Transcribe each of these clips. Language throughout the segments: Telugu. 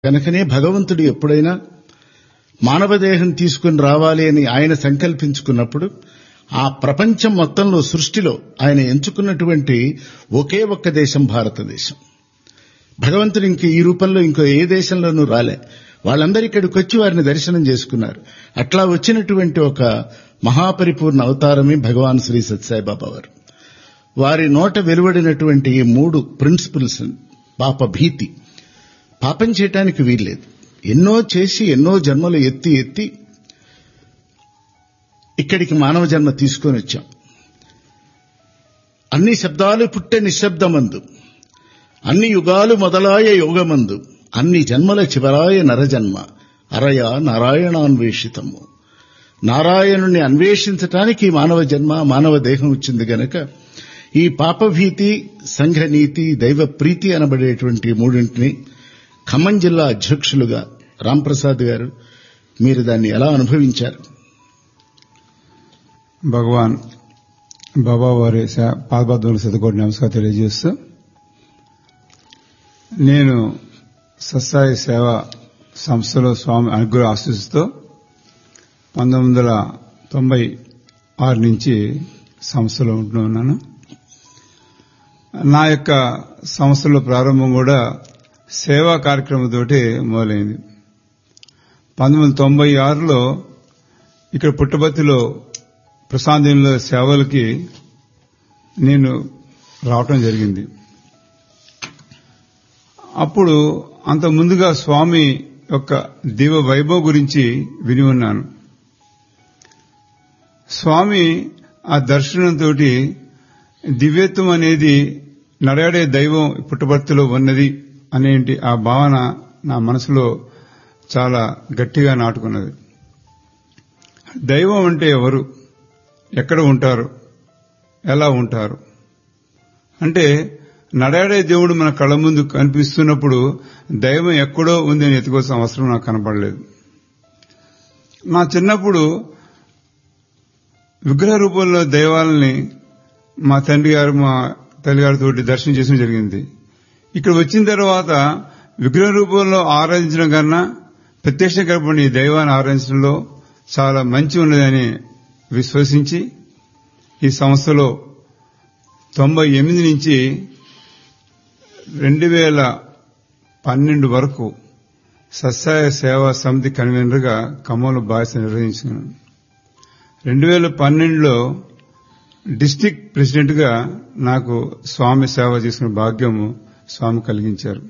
కనుకనే భగవంతుడు ఎప్పుడైనా మానవ దేహం తీసుకుని రావాలి అని ఆయన సంకల్పించుకున్నప్పుడు ఆ ప్రపంచం మొత్తంలో సృష్టిలో ఆయన ఎంచుకున్నటువంటి ఒకే ఒక్క దేశం భారతదేశం భగవంతుడు ఇంక ఈ రూపంలో ఇంకో ఏ దేశంలోనూ రాలే వాళ్ళందరూ ఇక్కడికి వచ్చి వారిని దర్శనం చేసుకున్నారు అట్లా వచ్చినటువంటి ఒక మహాపరిపూర్ణ అవతారమే భగవాన్ శ్రీ సత్సాయిబాబా వారు వారి నోట వెలువడినటువంటి ఈ మూడు ప్రిన్సిపల్స్ పాప భీతి పాపం చేయటానికి వీల్లేదు ఎన్నో చేసి ఎన్నో జన్మలు ఎత్తి ఎత్తి ఇక్కడికి మానవ జన్మ తీసుకొని వచ్చాం అన్ని శబ్దాలు పుట్టే నిశ్శబ్దమందు అన్ని యుగాలు మొదలాయ యోగమందు అన్ని జన్మల చివరాయ నరజన్మ అరయ నారాయణాన్వేషితము నారాయణుని అన్వేషించటానికి ఈ మానవ జన్మ మానవ దేహం వచ్చింది గనక ఈ పాపభీతి సంఘనీతి దైవ ప్రీతి అనబడేటువంటి మూడింటిని ఖమ్మం జిల్లా అధ్యక్షులుగా రాంప్రసాద్ గారు మీరు దాన్ని ఎలా అనుభవించారు భగవాన్ బాబా వారి పాదపాద్ములు శతకోటి నమస్కారం తెలియజేస్తూ నేను సత్సాయి సేవ సంస్థలో స్వామి అనుగ్రహ ఆశీస్సుతో పంతొమ్మిది వందల తొంభై ఆరు నుంచి సంస్థలో ఉంటూ ఉన్నాను నా యొక్క సంస్థలో ప్రారంభం కూడా సేవా కార్యక్రమంతోటి మొదలైంది పంతొమ్మిది వందల తొంభై ఆరులో ఇక్కడ పుట్టపర్తిలో ప్రశాంతంలో సేవలకి నేను రావటం జరిగింది అప్పుడు అంత ముందుగా స్వామి యొక్క దివ వైభవ్ గురించి విని ఉన్నాను స్వామి ఆ దర్శనంతో దివ్యత్వం అనేది నడయాడే దైవం పుట్టపర్తిలో ఉన్నది అనేటి ఆ భావన నా మనసులో చాలా గట్టిగా నాటుకున్నది దైవం అంటే ఎవరు ఎక్కడ ఉంటారు ఎలా ఉంటారు అంటే నడాడే దేవుడు మన కళ్ళ ముందు కనిపిస్తున్నప్పుడు దైవం ఎక్కడో ఉంది అని ఎత్తుకోవాల్సిన అవసరం నాకు కనపడలేదు నా చిన్నప్పుడు విగ్రహ రూపంలో దైవాలని మా తండ్రి గారు మా తల్లిగారితో దర్శనం చేయడం జరిగింది ఇక్కడ వచ్చిన తర్వాత విగ్రహ రూపంలో ఆరాధించడం కన్నా ప్రత్యక్ష కనపడిన ఈ దైవాన్ని ఆరాధించడంలో చాలా మంచి ఉన్నదని విశ్వసించి ఈ సంస్థలో తొంభై ఎనిమిది నుంచి రెండు వేల పన్నెండు వరకు సస్యాయ సేవా సమితి కన్వీనర్గా ఖమ్మంలో బాధ్యత నిర్వహించాను రెండు వేల పన్నెండులో డిస్టిక్ ప్రెసిడెంట్గా నాకు స్వామి సేవ చేసుకునే భాగ్యము స్వామి కలిగించారు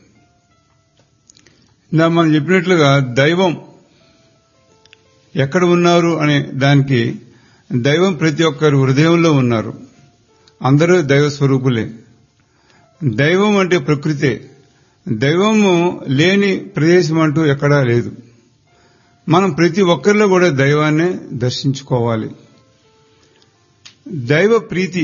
ఇందా మనం చెప్పినట్లుగా దైవం ఎక్కడ ఉన్నారు అనే దానికి దైవం ప్రతి ఒక్కరు హృదయంలో ఉన్నారు అందరూ దైవ స్వరూపులే దైవం అంటే ప్రకృతే దైవము లేని ప్రదేశం అంటూ ఎక్కడా లేదు మనం ప్రతి ఒక్కరిలో కూడా దైవాన్ని దర్శించుకోవాలి దైవ ప్రీతి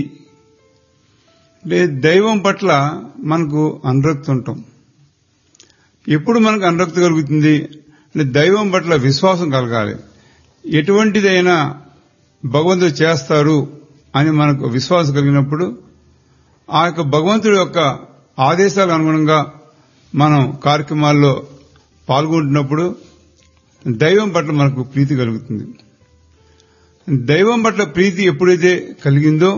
దైవం పట్ల మనకు అనురక్తి ఉంటాం ఎప్పుడు మనకు అనురక్తి కలుగుతుంది దైవం పట్ల విశ్వాసం కలగాలి ఎటువంటిదైనా భగవంతుడు చేస్తారు అని మనకు విశ్వాసం కలిగినప్పుడు ఆ యొక్క భగవంతుడి యొక్క ఆదేశాల అనుగుణంగా మనం కార్యక్రమాల్లో పాల్గొంటున్నప్పుడు దైవం పట్ల మనకు ప్రీతి కలుగుతుంది దైవం పట్ల ప్రీతి ఎప్పుడైతే కలిగిందో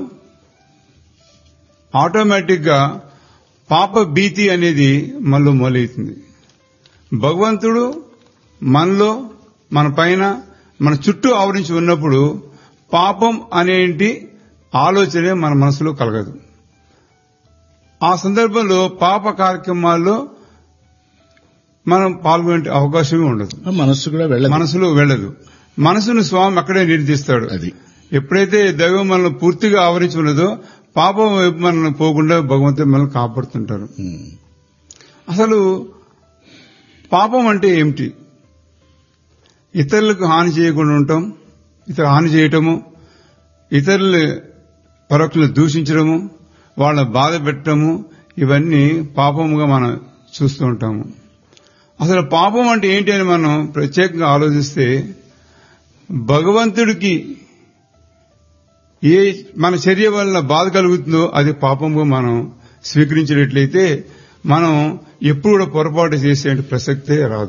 ఆటోమేటిక్ గా పాప భీతి అనేది మనలో మొదలవుతుంది భగవంతుడు మనలో మన పైన మన చుట్టూ ఆవరించి ఉన్నప్పుడు పాపం అనేటి ఆలోచనే మన మనసులో కలగదు ఆ సందర్భంలో పాప కార్యక్రమాల్లో మనం పాల్గొనే అవకాశమే ఉండదు మనస్సు కూడా వెళ్ళదు మనసులో వెళ్ళదు మనసును స్వామి అక్కడే నిర్దిస్తాడు అది ఎప్పుడైతే దైవం మనల్ని పూర్తిగా ఆవరించి ఉన్నదో పాపం వైపు మనల్ని పోకుండా భగవంతుడు మనల్ని కాపాడుతుంటారు ఉమ్. అసలు పాపం అంటే ఏమిటి ఇతరులకు హాని చేయకుండా ఉండటం ఇతర హాని చేయటము ఇతరులు పరోక్షలు దూషించడము వాళ్ళని బాధ పెట్టడము ఇవన్నీ పాపముగా మనం చూస్తూ ఉంటాము అసలు పాపం అంటే ఏంటి అని మనం ప్రత్యేకంగా ఆలోచిస్తే భగవంతుడికి ఏ మన చర్య వల్ల బాధ కలుగుతుందో అది పాపంగా మనం స్వీకరించినట్లయితే మనం ఎప్పుడు కూడా పొరపాటు చేసే ప్రసక్తే రాదు